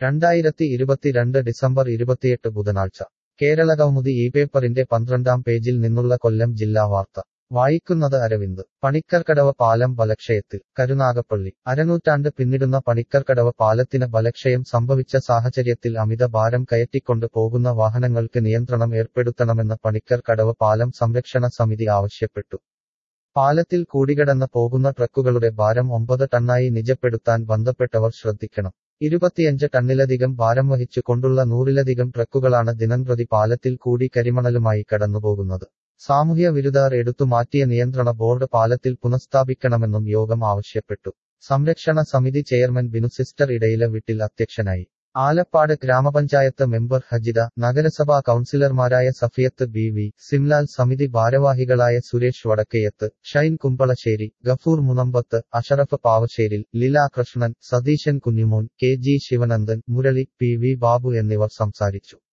രണ്ടായിരത്തി ഇരുപത്തിരണ്ട് ഡിസംബർ ഇരുപത്തിയെട്ട് ബുധനാഴ്ച കേരളകൗമുദി ഈ പേപ്പറിന്റെ പന്ത്രണ്ടാം പേജിൽ നിന്നുള്ള കൊല്ലം ജില്ലാ വാർത്ത വായിക്കുന്നത് അരവിന്ദ് പണിക്കർക്കടവ് പാലം ബലക്ഷയത്തിൽ കരുനാഗപ്പള്ളി അരനൂറ്റാണ്ട് പിന്നിടുന്ന പണിക്കർക്കടവ് പാലത്തിന് ബലക്ഷയം സംഭവിച്ച സാഹചര്യത്തിൽ അമിത ഭാരം കയറ്റിക്കൊണ്ട് പോകുന്ന വാഹനങ്ങൾക്ക് നിയന്ത്രണം ഏർപ്പെടുത്തണമെന്ന് പണിക്കർക്കടവ് പാലം സംരക്ഷണ സമിതി ആവശ്യപ്പെട്ടു പാലത്തിൽ കൂടികടന്ന് പോകുന്ന ട്രക്കുകളുടെ ഭാരം ഒമ്പത് ടണ്ണായി നിജപ്പെടുത്താൻ ബന്ധപ്പെട്ടവർ ശ്രദ്ധിക്കണം ഇരുപത്തിയഞ്ച് ടണ്ണിലധികം ഭാരം വഹിച്ചു കൊണ്ടുള്ള നൂറിലധികം ട്രക്കുകളാണ് ദിനംപ്രതി പാലത്തിൽ കൂടി കരിമണലുമായി കടന്നുപോകുന്നത് സാമൂഹ്യ വിരുദ്ധർ എടുത്തു മാറ്റിയ നിയന്ത്രണ ബോർഡ് പാലത്തിൽ പുനഃസ്ഥാപിക്കണമെന്നും യോഗം ആവശ്യപ്പെട്ടു സംരക്ഷണ സമിതി ചെയർമാൻ ബിനു സിസ്റ്റർ ഇടയില വീട്ടിൽ അധ്യക്ഷനായി ആലപ്പാട് ഗ്രാമപഞ്ചായത്ത് മെമ്പർ ഹജിത നഗരസഭാ കൌൺസിലർമാരായ സഫിയത്ത് ബി വി സിംലാൽ സമിതി ഭാരവാഹികളായ Suresh Vadakkayath Shine Kumbalassery Gafoor Munambath Ashraf Pavasseril Leela Krishnan Satheesan Kunjumon K G Sivanandan Murali P V Babu എന്നിവർ സംസാരിച്ചു